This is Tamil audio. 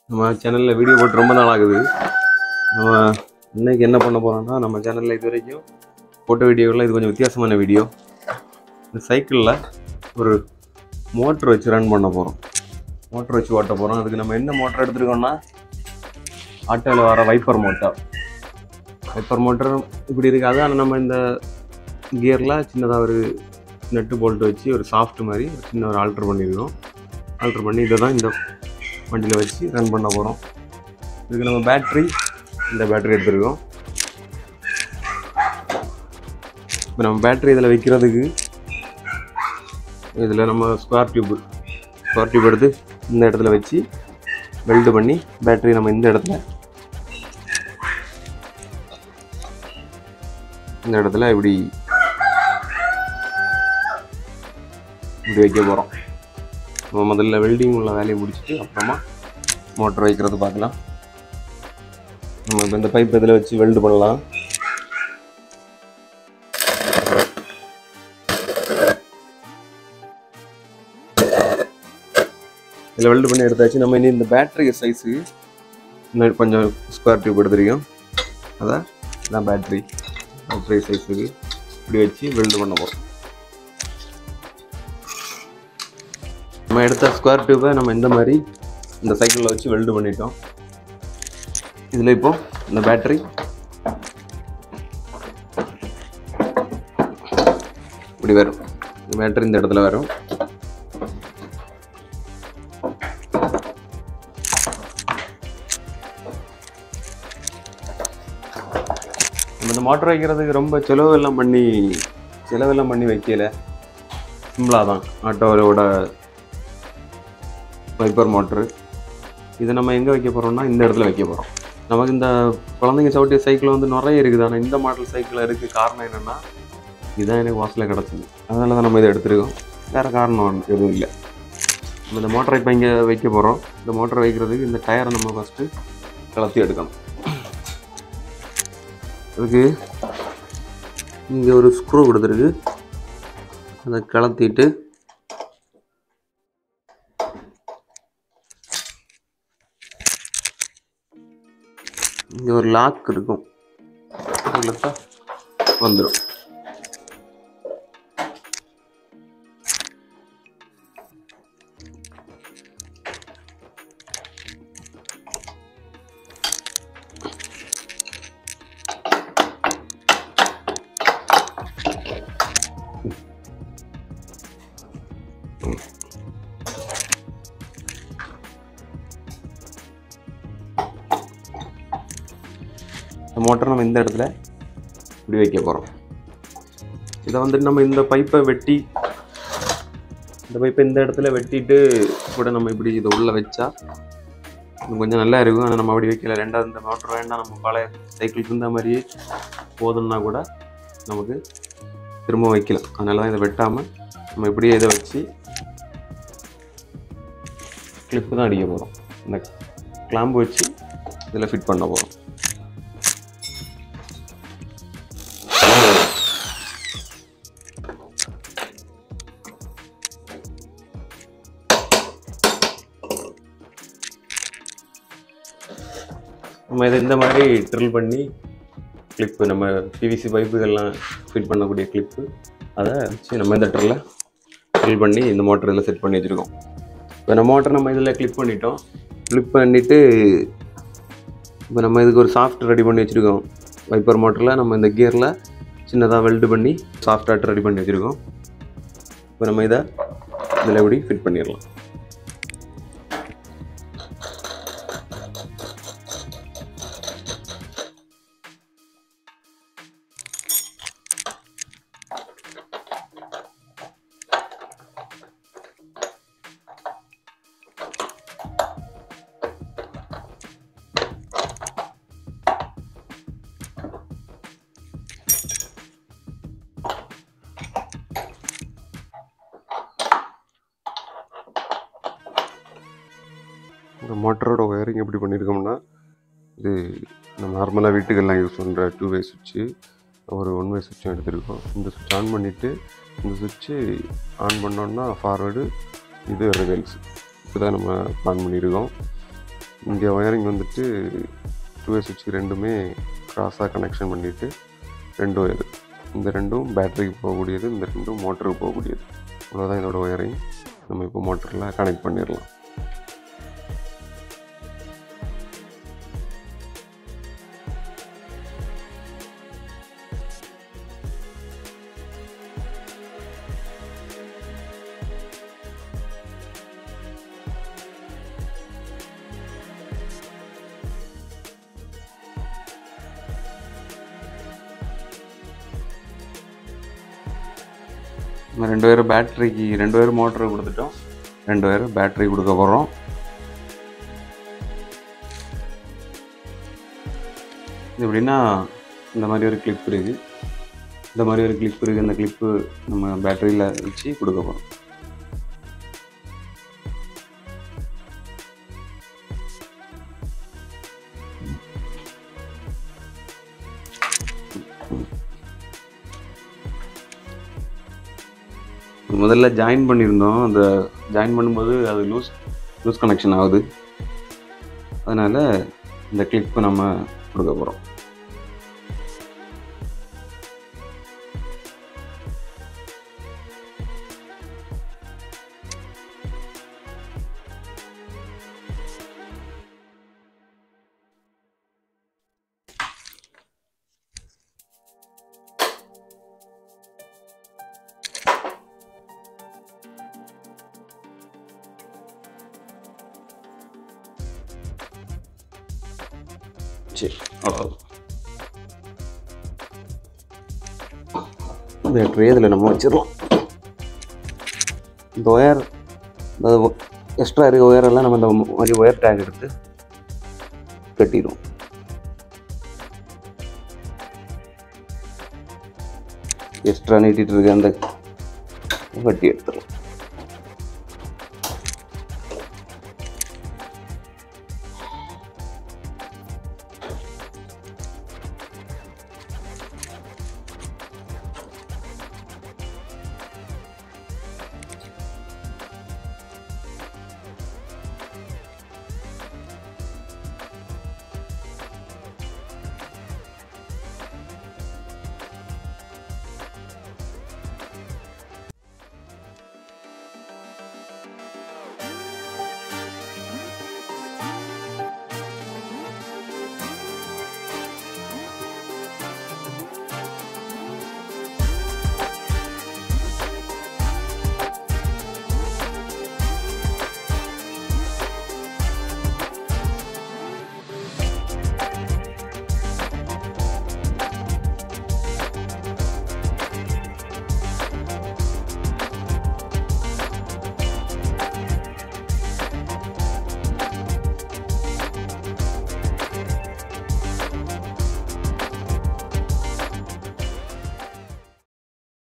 நம்ம சேனலில் வீடியோ போட்டு ரொம்ப நாள் ஆகுது நம்ம இன்னைக்கு என்ன பண்ண போகிறோம்னா நம்ம சேனலில் இது வரைக்கும் போட்ட வீடியோவில் இது கொஞ்சம் வித்தியாசமான வீடியோ இந்த சைக்கிளில் ஒரு மோட்ரு வச்சு ரன் பண்ண போகிறோம் மோட்ரு வச்சு ஓட்ட போகிறோம் அதுக்கு நம்ம என்ன மோட்டர் எடுத்துருக்கோம்னா ஆட்டோவில் வர வைப்பர் மோட்டார் வைப்பர் மோட்டர் இப்படி இருக்காது ஆனால் நம்ம இந்த கியரில் சின்னதாக ஒரு நட்டு போல்ட்டு வச்சு ஒரு சாஃப்ட் மாதிரி ஒரு சின்ன ஒரு ஆல்ட்ரு பண்ணியிருக்கோம் ஆல்ட்ரு பண்ணி இதை தான் இந்த வண்டியில் வச்சு ரன் பண்ண போகிறோம் இதுக்கு நம்ம பேட்ரி இந்த பேட்டரி எடுத்துருக்கோம் இப்போ நம்ம பேட்டரி இதில் வைக்கிறதுக்கு இதில் நம்ம ஸ்கொயர் டியூப் ஸ்கொயர் டியூப் எடுத்து இந்த இடத்துல வச்சு வெல்டு பண்ணி பேட்டரி நம்ம இந்த இடத்துல இந்த இடத்துல இப்படி இப்படி வைக்க போகிறோம் நம்ம முதல்ல வெல்டிங் உள்ள வேலையை முடிச்சுட்டு அப்புறமா மோட்டர் வைக்கிறது பார்க்கலாம் நம்ம இப்போ இந்த பைப் இதில் வச்சு வெல்டு பண்ணலாம் இதில் வெல்டு பண்ணி எடுத்தாச்சு நம்ம இனி இந்த பேட்டரி சைஸுக்கு இன்னும் கொஞ்சம் ஸ்கொயர் டியூப் எடுத்துருக்கோம் அதான் இதான் பேட்டரி பேட்டரி சைஸுக்கு இப்படி வச்சு வெல்டு பண்ண போகிறோம் நம்ம எடுத்த ஸ்கொயர் டியூப்பை நம்ம இந்த மாதிரி இந்த சைக்கிளில் வச்சு வெல்டு பண்ணிட்டோம் இதில் இப்போ இந்த பேட்டரி இப்படி வரும் இந்த பேட்டரி இந்த இடத்துல வரும் நம்ம இந்த மோட்டர் வைக்கிறதுக்கு ரொம்ப செலவெல்லாம் பண்ணி செலவெல்லாம் பண்ணி வைக்கல சிம்பிளாக தான் ஆட்டோவோட வைப்பர் மோட்ரு இதை நம்ம எங்கே வைக்க போகிறோம்னா இந்த இடத்துல வைக்க போகிறோம் நமக்கு இந்த குழந்தைங்க சவுட்டிய சைக்கிள் வந்து நிறைய இருக்குது ஆனால் இந்த மாடல் சைக்கிள் இருக்குது காரணம் என்னென்னா இதுதான் எனக்கு வாசலில் கிடச்சிது அதனால தான் நம்ம இதை எடுத்துருக்கோம் வேறு காரணம் எதுவும் இல்லை நம்ம இந்த மோட்டரை இப்போ இங்கே வைக்க போகிறோம் இந்த மோட்டரை வைக்கிறதுக்கு இந்த டயரை நம்ம ஃபஸ்ட்டு கலத்தி எடுக்கணும் அதுக்கு இங்கே ஒரு ஸ்க்ரூ கொடுத்துருக்கு அதை கலத்திட்டு இங்கே ஒரு லாக் இருக்கும் அதில் தான் வந்துடும் இந்த மோட்டர் நம்ம இந்த இடத்துல இப்படி வைக்க போகிறோம் இதை வந்துட்டு நம்ம இந்த பைப்பை வெட்டி இந்த பைப்பை இந்த இடத்துல வெட்டிட்டு கூட நம்ம இப்படி இதை உள்ளே வச்சா இன்னும் கொஞ்சம் நல்லா இருக்கும் ஆனால் நம்ம அப்படி வைக்கல ரெண்டாவது இந்த மோட்டர் வேண்டாம் நம்ம பழைய சைக்கிள் இருந்த மாதிரியே போதும்னா கூட நமக்கு திரும்ப வைக்கலாம் அதனால தான் இதை வெட்டாமல் நம்ம இப்படியே இதை வச்சு கிளிப்பு தான் அடிக்க போகிறோம் இந்த கிளாம்பு வச்சு இதில் ஃபிட் பண்ண போகிறோம் நம்ம இதை இந்த மாதிரி ட்ரில் பண்ணி கிளிப்பு நம்ம பிவிசி பைப்புகள்லாம் ஃபிட் பண்ணக்கூடிய கிளிப்பு அதை வச்சு நம்ம இந்த ட்ரில்ல ட்ரில் பண்ணி இந்த மோட்டர் இதில் செட் பண்ணி வச்சுருக்கோம் இப்போ நம்ம மோட்டர் நம்ம இதில் கிளிப் பண்ணிட்டோம் கிளிப் பண்ணிவிட்டு இப்போ நம்ம இதுக்கு ஒரு சாஃப்ட் ரெடி பண்ணி வச்சுருக்கோம் வைப்பர் மோட்டரில் நம்ம இந்த கியரில் சின்னதாக வெல்டு பண்ணி சாஃப்ட் ரெடி பண்ணி வச்சுருக்கோம் இப்போ நம்ம இதை இதில் எப்படி ஃபிட் பண்ணிடலாம் இந்த மோட்டரோட ஒயரிங் எப்படி பண்ணியிருக்கோம்னா இது நம்ம நார்மலாக வீட்டுக்கெல்லாம் யூஸ் பண்ணுற டூ வே சுவிட்சு ஒரு ஒன் வே சுவிட்சும் எடுத்திருக்கோம் இந்த சுவிட்ச் ஆன் பண்ணிவிட்டு இந்த சுவிட்சு ஆன் பண்ணோன்னா ஃபார்வேர்டு இது ரிவல்ஸ் இதுதான் நம்ம பிளான் பண்ணியிருக்கோம் இங்கே ஒயரிங் வந்துட்டு டூ வே சுவிட்ச் ரெண்டுமே கிராஸாக கனெக்ஷன் பண்ணிவிட்டு ரெண்டு ஒயர் இந்த ரெண்டும் பேட்டரிக்கு போகக்கூடியது இந்த ரெண்டும் மோட்டருக்கு போகக்கூடியது அவ்வளோதான் இதோட ஒயரிங் நம்ம இப்போ மோட்டரில் கனெக்ட் பண்ணிடலாம் நம்ம ரெண்டு பேரும் பேட்டரிக்கு ரெண்டு பேரும் மோட்டருக்கு கொடுத்துட்டோம் ரெண்டு பேரும் பேட்டரி கொடுக்க போகிறோம் இது எப்படின்னா இந்த மாதிரி ஒரு கிளிப் இருக்குது இந்த மாதிரி ஒரு கிளிப் இருக்குது இந்த கிளிப்பு நம்ம பேட்டரியில் வச்சு கொடுக்க போகிறோம் முதல்ல ஜாயின் பண்ணியிருந்தோம் அந்த ஜாயின் பண்ணும்போது அது லூஸ் லூஸ் கனெக்ஷன் ஆகுது அதனால் இந்த கிளிப்பு நம்ம கொடுக்க போகிறோம் சரி அவ்வளோ பேட்டரி இதில் நம்ம வச்சிடலாம் இந்த ஒயர் இந்த எக்ஸ்ட்ரா இருக்க ஒயரெல்லாம் நம்ம இந்த மாதிரி ஒயர் டேக் எடுத்து கட்டிடுவோம் எக்ஸ்ட்ரா நீட்டிட்டு இருக்க அந்த கட்டி எடுத்துடலாம்